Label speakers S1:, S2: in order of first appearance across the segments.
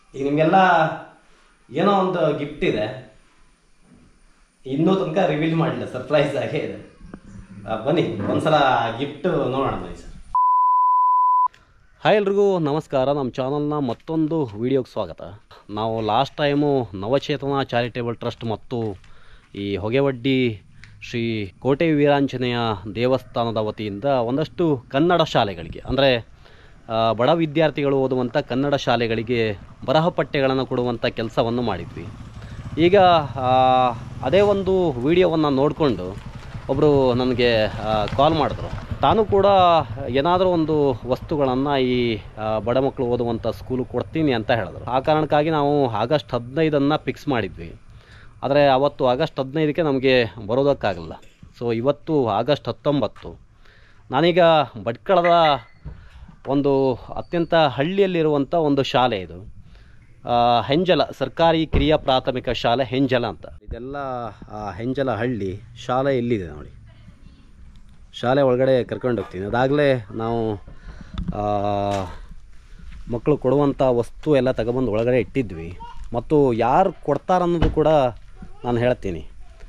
S1: ಈಗ ನಿಮಗೆಲ್ಲ ಏನೋ ಒಂದು ಗಿಫ್ಟ್ ಇದೆ ಇನ್ನೂ ತನಕ ರಿವೀಲ್ ಮಾಡಿಲ್ಲ ಸರ್ಪ್ರೈಸ್ ಆಗೇ ಇದೆ ಆ, ಬನ್ನಿ ಒಂದ್ಸಲ ಗಿಫ್ಟ್ ನೋಡೋಣ ಬನ್ನಿ ಸರ್ ಹಾಯ್ ಎಲ್ರಿಗೂ ನಮಸ್ಕಾರ ನಮ್ಮ ಚಾನಲ್ನ ಮತ್ತೊಂದು ವಿಡಿಯೋಗೆ ಸ್ವಾಗತ ನಾವು last time Navachetana charitable trust ಮತ್ತು ಈ ಹೊಗೆವಡ್ಡಿ ಶ್ರೀ ಕೋಟೆ ವೀರಾಂಜನೇಯ ದೇವಸ್ಥಾನದ ವತಿಯಿಂದ ಒಂದಷ್ಟು ಕನ್ನಡ ಶಾಲೆಗಳಿಗೆ ಅಂದರೆ ಬಡ ವಿದ್ಯಾರ್ಥಿಗಳು ಓದುವಂಥ ಕನ್ನಡ ಶಾಲೆಗಳಿಗೆ ಬರಹ ಪಠ್ಯಗಳನ್ನು ಕೊಡುವಂಥ ಕೆಲಸವನ್ನು ಮಾಡಿದ್ವಿ ಈಗ ಆ, ಅದೇ ಒಂದು ವಿಡಿಯೋವನ್ನು ನೋಡಿಕೊಂಡು ಒಬ್ಬರು ನನಗೆ ಕಾಲ್ ಮಾಡಿದ್ರು ತಾನು ಕೂಡ ಏನಾದರೂ ಒಂದು ವಸ್ತುಗಳನ್ನು ಈ ಆ, ಬಡ ಮಕ್ಕಳು ಓದುವಂಥ ಸ್ಕೂಲು ಕೊಡ್ತೀನಿ ಅಂತ ಹೇಳಿದ್ರು ಆ ಕಾರಣಕ್ಕಾಗಿ ನಾವು ಆಗಸ್ಟ್ ಹದಿನೈದನ್ನು ಫಿಕ್ಸ್ ಮಾಡಿದ್ವಿ ಆದರೆ ಅವತ್ತು ಆಗಸ್ಟ್ ಹದಿನೈದಕ್ಕೆ ನಮಗೆ ಬರೋದಕ್ಕಾಗಲ್ಲ ಸೊ ಇವತ್ತು ಆಗಸ್ಟ್ ಹತ್ತೊಂಬತ್ತು ನಾನೀಗ ಭಟ್ಕಳದ ಒಂದು ಅತ್ಯಂತ ಹಳ್ಳಿಯಲ್ಲಿರುವಂಥ ಒಂದು ಶಾಲೆ ಇದು ಆ, ಹೆಂಜಲ ಸರ್ಕಾರಿ ಕಿರಿಯ ಪ್ರಾಥಮಿಕ ಶಾಲೆ ಹೆಂಜಲ ಅಂತ ಇದೆಲ್ಲ ಆ, ಹೆಂಜಲ ಹಳ್ಳಿ ಶಾಲೆ ಇಲ್ಲಿದೆ ನೋಡಿ ಶಾಲೆ ಒಳಗಡೆ ಕರ್ಕೊಂಡು ಹೋಗ್ತೀನಿ ಅದಾಗಲೇ ನಾವು ಆ, ಮಕ್ಕಳು ಕೊಡುವಂಥ ವಸ್ತು ಎಲ್ಲ ತಗೊಬಂದು ಒಳಗಡೆ ಇಟ್ಟಿದ್ವಿ ಮತ್ತು ಯಾರು ಕೊಡ್ತಾರನ್ನೋದು ಕೂಡ ನಾನು ಹೇಳ್ತೀನಿ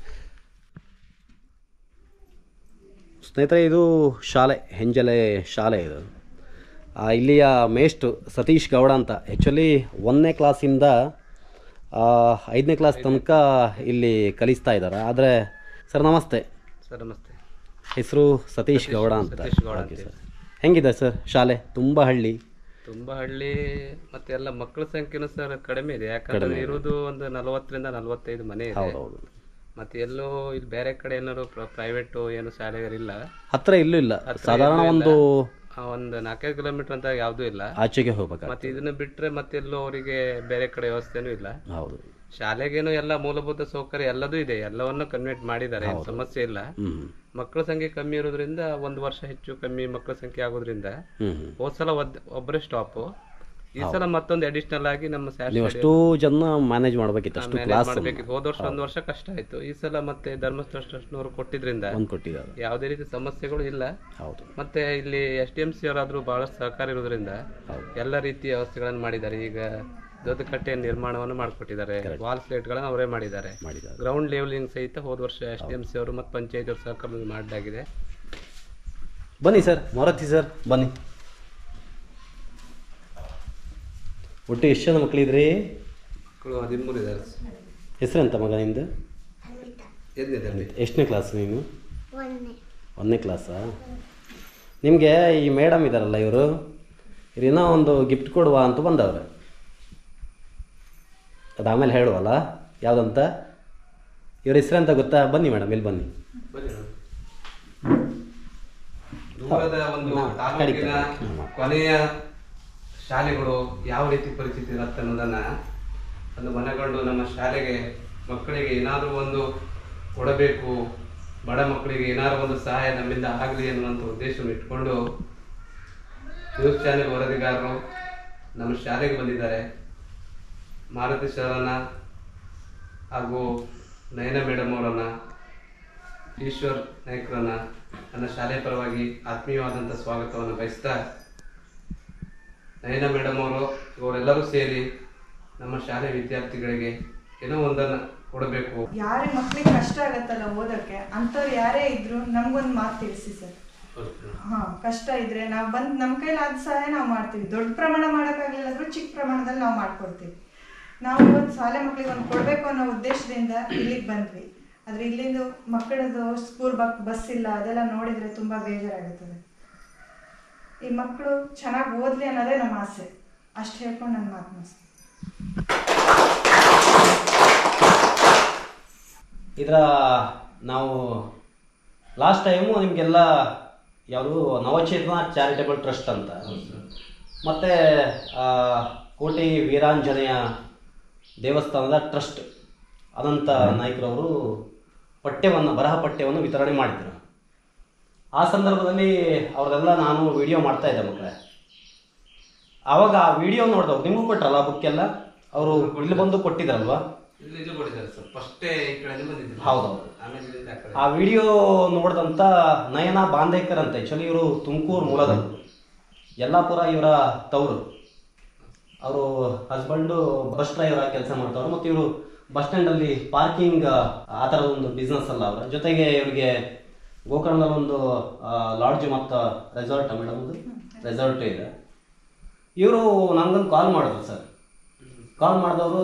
S1: ಸ್ನೇಹಿತರೆ ಇದು ಶಾಲೆ ಹೆಂಜಲೆ ಶಾಲೆ ಇದು ಆ, ಇಲ್ಲಿಯ ಮೇಷ್ಟು ಸತೀಶ್ ಗೌಡ ಅಂತ ಆ್ಯಕ್ಚುಲಿ ಒಂದನೇ ಕ್ಲಾಸಿಂದ ಆ, ಐದನೇ ಕ್ಲಾಸ್ ತನಕ ಇಲ್ಲಿ ಕಲಿಸ್ತಾ ಇದ್ದಾರೆ ಆದರೆ ಸರ್ ನಮಸ್ತೆ
S2: ಸರ್ ನಮಸ್ತೆ
S1: ಹೆಸರು ಸತೀಶ್ ಗೌಡ ಅಂತ
S2: ಸತೀಶ್ ಗೌಡ
S1: ಓಕೆ
S2: ಅಂತ
S1: ಸರ್ ಹೆಂಗಿದೆ ಸರ್ ಶಾಲೆ ತುಂಬ ಹಳ್ಳಿ
S2: ತುಂಬಾ ಹಳ್ಳಿ ಮತ್ತೆ ಎಲ್ಲ ಮಕ್ಕಳ ಸಂಖ್ಯೆನೂ ಸರ್ ಕಡಿಮೆ ಇದೆ ಯಾಕಂದ್ರೆ ಇರುವುದು ಒಂದು ನಲವತ್ತರಿಂದ ನಲವತ್ತೈದು ಮನೆ ಇದೆ
S1: ಹೌದೌದು
S2: ಮತ್ತೆ ಎಲ್ಲೋ ಇಲ್ಲಿ ಬೇರೆ ಕಡೆ ಏನಾದ್ರು ಪ್ರೈವೇಟ್ ಏನು ಶಾಲೆಗಳಿಲ್ಲ
S1: ಹತ್ರ ಇಲ್ಲೂ ಇಲ್ಲ ಸಾಧಾರಣ ಒಂದು
S2: ಆ, ಒಂದು ನಾಲ್ಕೈದು ಕಿಲೋಮೀಟರ್ ಅಂತ ಯಾವ್ದೂ ಇಲ್ಲ
S1: ಆಚೆಗೆ ಹೋಗ್ಬೇಕಾಗ್ತದೆ
S2: ಮತ್ತೆ ಇದನ್ನ ಬಿಟ್ರೆ ಮತ್ತೆಲ್ಲೋ ಅವರಿಗೆ ಬೇರೆ ಕಡೆ ವ್ಯವಸ್ಥೆನೂ ಇಲ್ಲ
S1: ಹೌದು
S2: ಶಾಲೆಗೇನು ಎಲ್ಲ ಮೂಲಭೂತ ಸೌಕರ್ಯ ಎಲ್ಲದೂ ಇದೆ ಎಲ್ಲವನ್ನೂ ಕನ್ವರ್ಟ್ ಮಾಡಿದ್ದಾರೆ ಏನ್ ಸಮಸ್ಯೆ ಇಲ್ಲ
S1: ಹ್ಞೂ
S2: ಮಕ್ಕಳ ಸಂಖ್ಯೆ ಕಮ್ಮಿ ಇರೋದ್ರಿಂದ ಒಂದು ವರ್ಷ ಹೆಚ್ಚು ಕಮ್ಮಿ ಮಕ್ಕಳ ಸಂಖ್ಯೆ ಆಗೋದ್ರಿಂದ
S1: ಹ್ಞೂ ಹ್ಞೂ
S2: ಹೋದ್ ಸಲ ಒದ್- ಒಬ್ಬರೇ ಸ್ಟಾಪ್ ಈ ಸಲ ಮತ್ತೊಂದು ಅಡಿಷನಲ್ ಆಗಿ ನಮ್ಮ ಸ್ಯಾರ್
S1: ನೀವು ಅಷ್ಟು ಜನ ಮ್ಯಾನೇಜ್ ಮಾಡಬೇಕಿತ್ತು ಅಷ್ಟು ಕ್ಲಾಸ್
S2: ಮಾಡ್ಬೇಕಿತ್ತು ಹೋದ ವರ್ಷ ಒಂದು ವರ್ಷ ಕಷ್ಟ ಆಯ್ತು ಈ ಸಲ ಮತ್ತೆ ಧರ್ಮಸ್ಥಳ ಟ್ರಸ್ಟ್ನವರು ಕೊಟ್ಟಿದ್ರಿಂದ
S1: ಒಂದು ಕೊಟ್ಟಿದ್ದಾರೆ
S2: ಯಾವುದೇ ರೀತಿ ಸಮಸ್ಯೆಗಳು ಇಲ್ಲ
S1: ಹೌದು
S2: ಮತ್ತೆ ಇಲ್ಲಿ ಎಸ್ ಡಿ ಎಂ ಸಿ ಅವರಾದ್ರೂ ಬಹಳಷ್ಟು ಸಹಕಾರ ಇರೋದ್ರಿಂದ ಎಲ್ಲ ರೀತಿಯ ವ್ಯವಸ್ಥೆಗಳನ್ನು ಮಾಡಿದ್ದಾರೆ ಈಗ ದೊಡ್ಡ ಕಟ್ಟೆಯ ನಿರ್ಮಾಣವನ್ನು ಮಾಡಿಕೊಟ್ಟಿದ್ದಾರೆ ವಾಲ್ ಗಳನ್ನು ಅವರೇ ಮಾಡಿದ್ದಾರೆ
S1: ಮಾಡಿದ್ದಾರೆ
S2: ಗ್ರೌಂಡ್ ಲೆವೆಲಿಂಗ್ ಸಹಿತ ಹೋದ ವರ್ಷ ಎಸ್ ಡಿ ಎಂ ಸಿ ಅವರು ಮತ್ತು ಪಂಚಾಯತ್ ಅವ್ರ ಸಹಕಾರದಲ್ಲಿ ಮಾಡಲಾಗಿದೆ
S1: ಬನ್ನಿ ಸರ್ ಮಾರುತಿ ಸರ್ ಬನ್ನಿ ಒಟ್ಟು ಎಷ್ಟು ಜನ ಮಕ್ಕಳಿದ್ರಿ
S2: ಮಕ್ಕಳು ಹದಿಮೂರು ಇದ್ದಾರೆ
S1: ಹೆಸರೆಂತ ಮಗ ನಿಂದು
S2: ಎಲ್ಲಿದೆ
S1: ಎಷ್ಟನೇ ಕ್ಲಾಸ್ ನೀನು ಒಂದನೇ ಕ್ಲಾಸಾ ನಿಮಗೆ ಈ ಮೇಡಮ್ ಇದ್ದಾರಲ್ಲ ಇವರು ಇವ್ರು ಇನ್ನೂ ಒಂದು ಗಿಫ್ಟ್ ಕೊಡುವ ಅಂತ ಬಂದವ್ರೆ ಅದು ಆಮೇಲೆ ಹೇಳುವಲ್ಲ ಯಾವುದಂತ ಇವ್ರ ಹೆಸರೆಂತ ಗೊತ್ತಾ ಬನ್ನಿ ಮೇಡಮ್ ಇಲ್ಲಿ ಬನ್ನಿ
S2: ದೂರದ ಒಂದು ತಾಲೂಕಿನ ಕೊನೆಯ ಶಾಲೆಗಳು ಯಾವ ರೀತಿ ಪರಿಸ್ಥಿತಿ ಇರುತ್ತೆ ಅನ್ನೋದನ್ನ ಒಂದು ಮನಗಂಡು ನಮ್ಮ ಶಾಲೆಗೆ ಮಕ್ಕಳಿಗೆ ಏನಾದರೂ ಒಂದು ಕೊಡಬೇಕು ಬಡ ಮಕ್ಕಳಿಗೆ ಏನಾದರೂ ಒಂದು ಸಹಾಯ ನಮ್ಮಿಂದ ಆಗಲಿ ಅನ್ನುವಂಥ ಉದ್ದೇಶವನ್ನು ಇಟ್ಕೊಂಡು ನ್ಯೂಸ್ ಚಾನೆಲ್ ವರದಿಗಾರರು ನಮ್ಮ ಶಾಲೆಗೆ ಬಂದಿದ್ದಾರೆ ಮಾರುತಿ ಶರಣ ಹಾಗೂ ನಯನ ಮೇಡಮ್ ಅವರನ್ನ ಈಶ್ವರ್ ನಾಯ್ಕರನ್ನ ನನ್ನ ಶಾಲೆ ಪರವಾಗಿ ಆತ್ಮೀಯವಾದಂಥ ಸ್ವಾಗತವನ್ನು ಬಯಸ್ತಾ ನಯನ ಮೇಡಮ್ ಅವರು ಇವರೆಲ್ಲರೂ ಸೇರಿ ನಮ್ಮ ಶಾಲೆ ವಿದ್ಯಾರ್ಥಿಗಳಿಗೆ ಏನೋ ಒಂದನ್ನು ಕೊಡಬೇಕು
S3: ಯಾರೇ ಮಕ್ಳಿಗೆ ಕಷ್ಟ ಆಗತ್ತಲ್ಲ ಓದಕ್ಕೆ ಅಂಥವ್ರು ಯಾರೇ ಇದ್ರು ನಮ್ಗೊಂದು ಮಾತು ತಿಳಿಸಿ ಸರ್ ಹಾ ಕಷ್ಟ ಇದ್ರೆ ನಾವು ಬಂದ್ ನಮ್ಮ ಕೈಲಿ ಆದ ಸಹಾಯ ನಾವು ಮಾಡ್ತೀವಿ ದೊಡ್ಡ ಪ್ರಮಾಣ ಮಾಡೋಕ್ಕಾಗಲಿಲ್ಲ ಅಂದ್ರೂ ಚಿಕ್ಕ ಪ್ರಮಾಣದಲ್ಲಿ ನಾವು ಮಾಡ್ಕೊಡ್ತೀವಿ ನಾವು ಇವತ್ತು ಶಾಲೆ ಮಕ್ಳಿಗೆ ಒಂದು ಕೊಡಬೇಕು ಅನ್ನೋ ಉದ್ದೇಶದಿಂದ ಇಲ್ಲಿಗೆ ಬಂದ್ವಿ ಆದ್ರೆ ಇಲ್ಲಿಂದ ಮಕ್ಕಳದು ಸ್ಕೂಲ್ ಬಕ್ ಬಸ್ ಇಲ್ಲ ಅದೆಲ್ಲ ನೋಡಿದ್ರೆ ತುಂಬಾ ಬೇಜಾರಾಗುತ್ತದೆ ಈ ಮಕ್ಕಳು ಚೆನ್ನಾಗಿ ಓದ್ಲಿ ಅನ್ನೋದೇ ನಮ್ಮ ಆಸೆ ಅಷ್ಟು ಹೇಳ್ಕೊಂಡು ನನ್ನ ಮಾತು ಮುಗಿಸ್ತೀನಿ
S1: ಇದರ ನಾವು ಲಾಸ್ಟ್ ಟೈಮು ನಿಮಗೆಲ್ಲ ಯಾವುದು ನವಚೇತನ ಚಾರಿಟೇಬಲ್ ಟ್ರಸ್ಟ್ ಅಂತ ಮತ್ತು ಕೋಟೆ ವೀರಾಂಜನೇಯ ದೇವಸ್ಥಾನದ ಟ್ರಸ್ಟ್ ಅನಂತ ನಾಯ್ಕರವರು ಪಠ್ಯವನ್ನು ಬರಹ ಪಠ್ಯವನ್ನು ವಿತರಣೆ ಮಾಡಿದರು ಆ ಸಂದರ್ಭದಲ್ಲಿ ಅವ್ರದೆಲ್ಲ ನಾನು ವಿಡಿಯೋ ಮಾಡ್ತಾ ಇದ್ದೆ ಮಕ್ಕಳೇ ಆವಾಗ ಆ ವಿಡಿಯೋ ನೋಡಿದವ್ರು ನಿಮಗೂ ಕೊಟ್ರಲ್ಲ ಬುಕ್ ಎಲ್ಲ ಅವರು ಇಲ್ಲಿ ಬಂದು ಕೊಟ್ಟಿದ್ರಲ್ವಾ
S2: ಇಲ್ಲಿ ಇದು ಕೊಟ್ಟಿದ್ದಾರೆ ಸರ್ ಫಸ್ಟೇ ಈ ಕಡೆ ಬಂದಿದ್ದೀನಿ
S1: ಹೌದೌದು
S2: ಆಮೇಲೆ ಇಲ್ಲಿಂದ ಆ ಕಡೆ
S1: ಆ ವಿಡಿಯೋ ನೋಡಿದಂಥ ನಯನ ಬಾಂದೇಕರ್ ಅಂತ ಆ್ಯಕ್ಚುಲಿ ಇವರು ತುಮಕೂರು ಮೂಲದವರು ಯಲ್ಲಾಪುರ ಇವರ ತವರು ಅವರು ಹಸ್ಬೆಂಡು ಬಸ್ ಡ್ರೈವರ್ ಆಗಿ ಕೆಲಸ ಮಾಡ್ತಾವ್ರು ಮತ್ತು ಇವರು ಬಸ್ ಸ್ಟ್ಯಾಂಡಲ್ಲಿ ಪಾರ್ಕಿಂಗ್ ಆ ಥರದ ಒಂದು ಬಿಸ್ನೆಸ್ ಅಲ್ಲ ಅವರ ಜೊತೆಗೆ ಇವರಿಗೆ ಗೋಕರ್ಣದಲ್ಲಿ ಒಂದು ಲಾಡ್ಜ್ ಮತ್ತು ರೆಸಾರ್ಟ್ ಮೇಡಮ್ ಒಂದು ರೆಸಾರ್ಟ್ ಇದೆ ಇವರು ನನಗೊಂದು ಕಾಲ್ ಮಾಡಿದ್ರು ಸರ್ ಕಾಲ್ ಮಾಡಿದವರು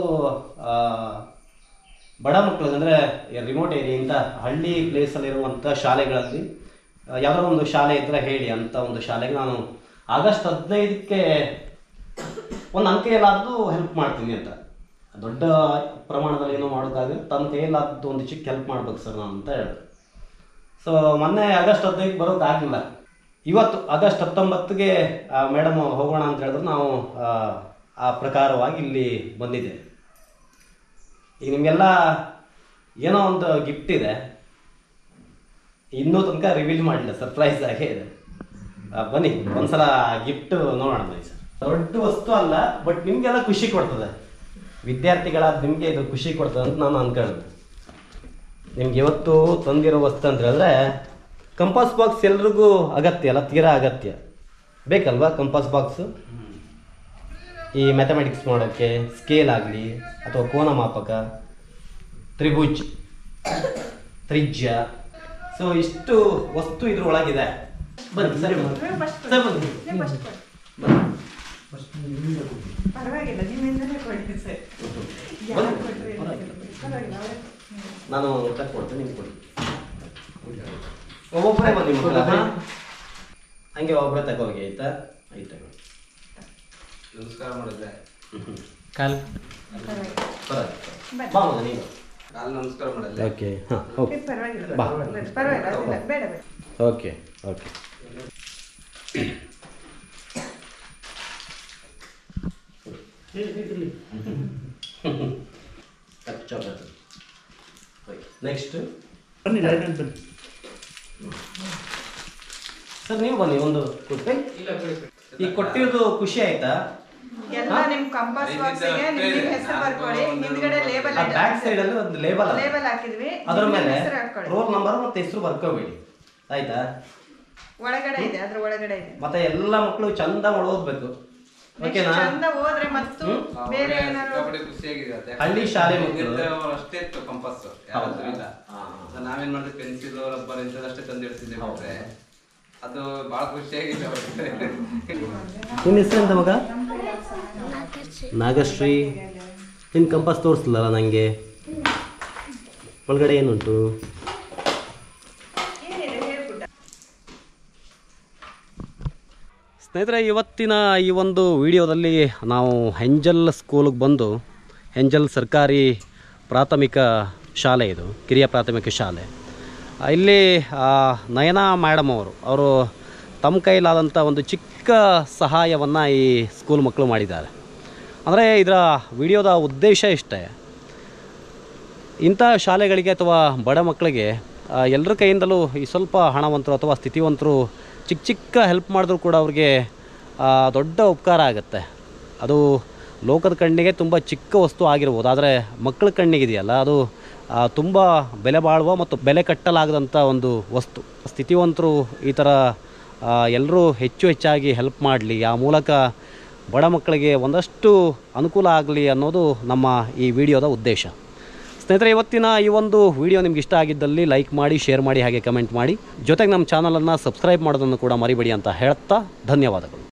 S1: ಬಡ ಮಕ್ಕಳಿಗೆ ಅಂದರೆ ರಿಮೋಟ್ ಏರಿಯಿಂದ ಹಳ್ಳಿ ಪ್ಲೇಸಲ್ಲಿರುವಂಥ ಶಾಲೆಗಳಲ್ಲಿ ಆ, ಯಾವ್ದಾದ್ರು ಒಂದು ಶಾಲೆ ಇದ್ರೆ ಹೇಳಿ ಅಂತ ಒಂದು ಶಾಲೆಗೆ ನಾನು ಆಗಸ್ಟ್ ಹದಿನೈದಕ್ಕೆ ಒಂದು ನನ್ನ ಕೈಯಲ್ಲಾದ್ದು ಹೆಲ್ಪ್ ಮಾಡ್ತೀನಿ ಅಂತ ದೊಡ್ಡ ಪ್ರಮಾಣದಲ್ಲಿ ಏನೋ ಮಾಡೋಕ್ಕಾಗಲಿ ತನ್ನ ಕೈಯಲ್ಲಾದ್ದು ಒಂದು ಚಿಕ್ಕ ಹೆಲ್ಪ್ ಮಾಡ್ಬೇಕು ಸರ್ ನಾನು ಅಂತ ಹೇಳಿದೆ ಸೊ ಮೊನ್ನೆ ಆಗಸ್ಟ್ ಹದಿನೈದು ಬರೋಕ್ಕಾಗಲಿಲ್ಲ ಇವತ್ತು ಆಗಸ್ಟ್ ಹತ್ತೊಂಬತ್ತಿಗೆ ಮೇಡಮ್ ಹೋಗೋಣ ಅಂತ ಹೇಳಿದ್ರೆ ನಾವು ಆ, ಆ ಪ್ರಕಾರವಾಗಿ ಇಲ್ಲಿ ಬಂದಿದ್ದೇವೆ ಈಗ ನಿಮಗೆಲ್ಲ ಏನೋ ಒಂದು ಗಿಫ್ಟ್ ಇದೆ ಇನ್ನೂ ತನಕ ರಿವೀಲ್ ಮಾಡಿಲ್ಲ ಸರ್ಪ್ರೈಸ್ ಆಗೇ ಇದೆ ಆ, ಬನ್ನಿ ಒಂದ್ಸಲ ಗಿಫ್ಟ್ ನೋಡೋಣ ಬನ್ನಿ ಸರ್ ದೊಡ್ಡ ವಸ್ತು ಅಲ್ಲ ಬಟ್ ನಿಮಗೆಲ್ಲ ಖುಷಿ ಕೊಡ್ತದೆ ವಿದ್ಯಾರ್ಥಿಗಳಾದ ನಿಮಗೆ ಇದು ಖುಷಿ ಕೊಡ್ತದೆ ಅಂತ ನಾನು ಅನ್ಕೊಂಡೆ ನಿಮ್ಗೆ ಇವತ್ತು ತಂದಿರೋ ವಸ್ತು ಅಂತ ಹೇಳಿದ್ರೆ ಕಂಪಾಸ್ ಬಾಕ್ಸ್ ಎಲ್ರಿಗೂ ಅಗತ್ಯ ಅಲ್ಲ ತೀರಾ ಅಗತ್ಯ ಬೇಕಲ್ವಾ ಕಂಪಾಸ್ ಬಾಕ್ಸು ಈ ಮ್ಯಾಥಮೆಟಿಕ್ಸ್ ಮಾಡೋಕ್ಕೆ ಸ್ಕೇಲ್ ಆಗಲಿ ಅಥವಾ ಕೋನ ಮಾಪಕ ತ್ರಿಭುಜ್ ತ್ರಿಜ್ಯ ಸೊ ಇಷ್ಟು ವಸ್ತು ಇದ್ರೊಳಗಿದೆ ಬನ್ನಿ ಸರ್ ಬನ್ನಿ. ಸರ್ ಬನ್ನಿ
S3: ನೀವು first ಕೊಡಿ. ಪರವಾಗಿಲ್ಲ ನಿಮ್ಮಿಂದಲೇ ಕೊಡಿ ಸರ್ ಯಾರು ಕೊಟ್ರು ಏನು ಪರವಾಗಿಲ್ಲ ಅವರೇ
S1: ನಾನು ಊಟ ಕೊಡ್ತೇನೆ ನಿಮ್ಗೆ ಕೊಡಿ ಒಬ್ಬೊಬ್ಬರೇ ಬನ್ನಿ ಮಕ್ಕಳ ಹಂಗೆ ಒಬ್ಬರೇ ತಗೋಗಿ ಆಯ್ತಾ ಆಯ್ತು ತಗೋ
S2: ನಮಸ್ಕಾರ ಮಾಡಿದ್ರೆ
S1: ಕಾಲ್
S3: ಬನ್ನಿ.
S1: ಬಾ ಮಗ ನೀನು
S2: ಕಾಲು ನಮಸ್ಕಾರ ಮಾಡಲ್ಲ
S1: ಓಕೆ ಹಾಂ ಓಕೆ
S3: ಪರವಾಗಿಲ್ಲ
S1: ಬಾ.
S3: ಪರವಾಗಿಲ್ಲ ಅದಿಲ್ಲ, ಬೇಡ ಬೇಡ
S1: ಓಕೆ ಓಕೆ ನೆಕ್ಸ್ಟ್
S4: ಬನ್ನಿ ಲೈನ್ ಬನ್ನಿ
S1: ಸರ್ ನೀವು ಬನ್ನಿ ಒಂದು ಕೊಟ್ಟೆ ಈಗ ಕೊಟ್ಟಿರೋದು ಖುಷಿ ಆಯ್ತಾ
S3: ಎಲ್ಲ ನಿಮ್ ಕಂಪಾಸ್ ಬಾಕ್ಸಿಗೆ ನಿಮ್ ನಿಮ್ ಹೆಸರು ಬರ್ಕೊಳ್ಳಿ ಹಿಂದ್ಗಡೆ ಲೇಬಲ್
S1: ಆ ಬ್ಯಾಕ್ ಸೈಡ್ ಅಲ್ಲಿ ಒಂದು ಲೇಬಲ್
S3: ಲೇಬಲ್ ಹಾಕಿದ್ವಿ
S1: ಅದ್ರ
S3: ನಿಮ್
S1: ಮೇಲೆ
S3: ಹೆಸರು ಹಾಕೊಳ್ಳಿ
S1: ರೋಲ್ ನಂಬರ್ ಮತ್ತೆ ಹೆಸರು ಬರ್ಕೋಬೇಡಿ ಆಯ್ತಾ
S3: ಒಳಗಡೆ ಇದೆ ಅದ್ರ ಒಳಗಡೆ ಇದೆ
S1: ಮತ್ತೆ ಎಲ್ಲ ಮಕ್ಕಳು ಚಂದ ಮಾಡಿ ಓದ್ಬೇಕು
S3: Next
S1: ಓಕೆನಾ
S3: ಚಂದ ಹೋದ್ರೆ ಮತ್ತು ಬೇರೆ ಏನಾದ್ರು
S2: ಸಿಕ್ಕಾಪಟ್ಟೆ ಖುಷಿಯಾಗಿದೆ ಅದು.
S1: ಹಳ್ಳಿ ಶಾಲೆ ಮಕ್ಕಳು.
S2: ಹಿಂದಿದ್ದ ಅವ್ರು ಅಷ್ಟೇ ಇತ್ತು ಕಂಪಾಸ್ ಯಾವತ್ತೂ ಇಲ್ಲ
S1: ಹಾ, ಹಾ.
S2: ಸೊ ನಾವೇನ್ ಮಾಡಿದ್ವಿ ಪೆನ್ಸಿಲ್ ರಬ್ಬರ್ ಇಂಥದಷ್ಟೇ ತಂದಿಡ್ತಿದ್ದೆ ಬಿಟ್ರೆ ಅದು ಬಹಳ ಖುಷಿಯಾಗಿದೆ ಅವ್ರಿಗೆ
S1: ನಿನ್ನ ಹೆಸರು ಎಂತ ಮಗ ನಾಗಶ್ರೀ ನಿನ್ನ ಕಂಪಾಸ್ ತೋರಿಸ್ಲಲ್ಲ ನನಗೆ ಒಳಗಡೆ ಏನುಂಟು
S3: ಏನಿದೆ ಹೇಳ್ಬಿಟ್ಟ
S1: ಸ್ನೇಹಿತರೆ ಇವತ್ತಿನ ಈ ಒಂದು ವಿಡಿಯೋದಲ್ಲಿ ನಾವು ಹೆಂಜಲ್ ಸ್ಕೂಲಿಗೆ ಬಂದು ಹೆಂಜಲ್ ಸರ್ಕಾರಿ ಪ್ರಾಥಮಿಕ ಶಾಲೆ ಇದು ಕಿರಿಯ ಪ್ರಾಥಮಿಕ ಶಾಲೆ ಆ, ಇಲ್ಲಿ ಆ, ನಯನಾ ಮೇಡಮ್ ಅವರು ಅವರು ತಮ್ಮ ಕೈಲಾದಂಥ ಒಂದು ಚಿಕ್ಕ ಸಹಾಯವನ್ನು ಈ ಸ್ಕೂಲ್ ಮಕ್ಕಳು ಮಾಡಿದ್ದಾರೆ ಅಂದರೆ ಇದರ ವಿಡಿಯೋದ ಉದ್ದೇಶ ಇಷ್ಟೇ ಇಂಥ ಶಾಲೆಗಳಿಗೆ ಅಥವಾ ಬಡ ಮಕ್ಕಳಿಗೆ ಆ, ಎಲ್ಲರ ಕೈಯಿಂದಲೂ ಈ ಸ್ವಲ್ಪ ಹಣವಂತರು ಅಥವಾ ಸ್ಥಿತಿವಂತರು ಚಿಕ್ಕ ಚಿಕ್ಕ ಹೆಲ್ಪ್ ಮಾಡಿದ್ರು ಕೂಡ ಅವ್ರಿಗೆ ಆ, ದೊಡ್ಡ ಉಪಕಾರ ಆಗುತ್ತೆ ಅದು ಲೋಕದ ಕಣ್ಣಿಗೆ ತುಂಬ ಚಿಕ್ಕ ವಸ್ತು ಆಗಿರ್ಬೋದು ಆದರೆ ಮಕ್ಕಳ ಕಣ್ಣಿಗಿದೆಯಲ್ಲ ಅದು ತುಂಬ ಬೆಲೆ ಬಾಳುವ ಮತ್ತು ಬೆಲೆ ಕಟ್ಟಲಾಗದಂಥ ಒಂದು ವಸ್ತು ಸ್ಥಿತಿವಂತರು ಈ ಥರ ಎಲ್ಲರೂ ಹೆಚ್ಚು ಹೆಚ್ಚಾಗಿ ಹೆಲ್ಪ್ ಮಾಡಲಿ ಆ ಮೂಲಕ ಬಡ ಮಕ್ಕಳಿಗೆ ಒಂದಷ್ಟು ಅನುಕೂಲ ಆಗಲಿ ಅನ್ನೋದು ನಮ್ಮ ಈ ವಿಡಿಯೋದ ಉದ್ದೇಶ ಸ್ನೇಹಿತರೆ ಇವತ್ತಿನ ಈ ಒಂದು ವಿಡಿಯೋ ನಿಮ್ಗೆ ಇಷ್ಟ ಆಗಿದ್ದಲ್ಲಿ ಲೈಕ್ ಮಾಡಿ ಶೇರ್ ಮಾಡಿ ಹಾಗೆ ಕಮೆಂಟ್ ಮಾಡಿ ಜೊತೆಗೆ ನಮ್ಮ ಚಾನಲನ್ನು ಸಬ್ಸ್ಕ್ರೈಬ್ ಮಾಡೋದನ್ನು ಕೂಡ ಮರಿಬೇಡಿ ಅಂತ ಹೇಳ್ತಾ ಧನ್ಯವಾದಗಳು